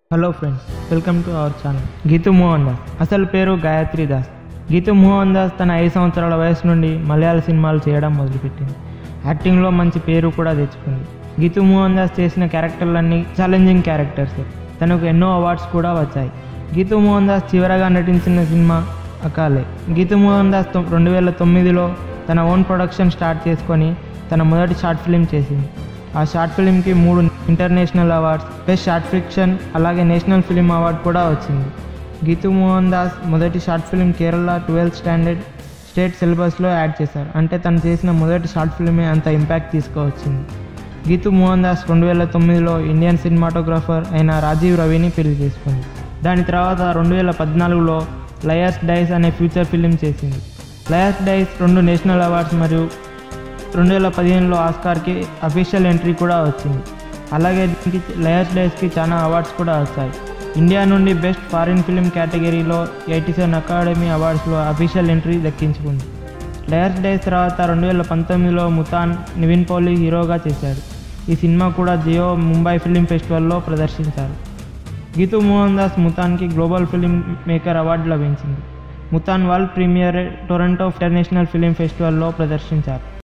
hello friends welcome to our channel Geetu Mohan Das అసలు పేరు గాయత్రి దాస్ గీతు మోహన్ దాస్ తన ఐదు సంవత్సరాల వయసు నుండి మలయాళ సినిమాలు చేయడం మొదలుపెట్టింది యాక్టింగ్లో మంచి పేరు కూడా తెచ్చుకుంది గీతు మోహన్ దాస్ చేసిన క్యారెక్టర్లన్నీ ఛాలెంజింగ్ క్యారెక్టర్స్ తనకు ఎన్నో అవార్డ్స్ కూడా వచ్చాయి గీతు మోహన్ దాస్ చివరగా నటించిన సినిమా అకాలే గీతు మోహన్ దాస్ తొ- రెండు వేల తొమ్మిదిలో తన ఓన్ ప్రొడక్షన్ స్టార్ట్ చేసుకొని తన మొదటి షార్ట్ ఫిల్మ్ చేసింది ఆ షార్ట్ ఫిల్మ్కి మూడు international awards best short fiction అలాగే నేషనల్ ఫిల్మ్ అవార్డు కూడా వచ్చింది గీతు మోహన్ దాస్ మొదటి short film Kerala twelfth standard state సిలబస్లో యాడ్ చేశారు అంటే తను చేసిన మొదటి షార్ట్ ఫిల్మే అంత ఇంపాక్ట్ తీసుకువచ్చింది గీతు మోహన్ దాస్ రెండు వేల తొమ్మిదిలో ఇండియన్ సినిమాటోగ్రాఫర్ అయిన రాజీవ్ రవిని పెళ్లి చేసుకుంది దాని తర్వాత రెండు వేల పద్నాలుగులో లయర్స్ డైస్ అనే ఫ్యూచర్ ఫిల్మ్ చేసింది లయర్స్ డైస్ రెండు నేషనల్ అవార్డ్స్ మరియు రెండు వేల పదిహేనులో ఆస్కార్కి అఫీషియల్ ఎంట్రీ కూడా వచ్చింది అలాగే దీనికి లయర్స్ డేస్కి చాలా అవార్డ్స్ కూడా వచ్చాయి ఇండియా నుండి బెస్ట్ ఫారిన్ ఫిల్మ్ కేటగిరీలో ఎయిటీ సెవెన్ అకాడమీ అవార్డ్స్లో అఫీషియల్ ఎంట్రీ దక్కించుకుంది లయర్స్ డేస్ తర్వాత రెండు వేల పంతొమ్మిదిలో ముతాన్ నివిన్ పౌలి హీరోగా చేశాడు ఈ సినిమా కూడా జియో ముంబై ఫిలిం ఫెస్టివల్లో ప్రదర్శించారు గీతు మోహన్ దాస్ ముతాన్కి గ్లోబల్ ఫిలిం మేకర్ అవార్డు లభించింది Moothon world premiere Toronto international film ఫెస్టివల్లో ప్రదర్శించారు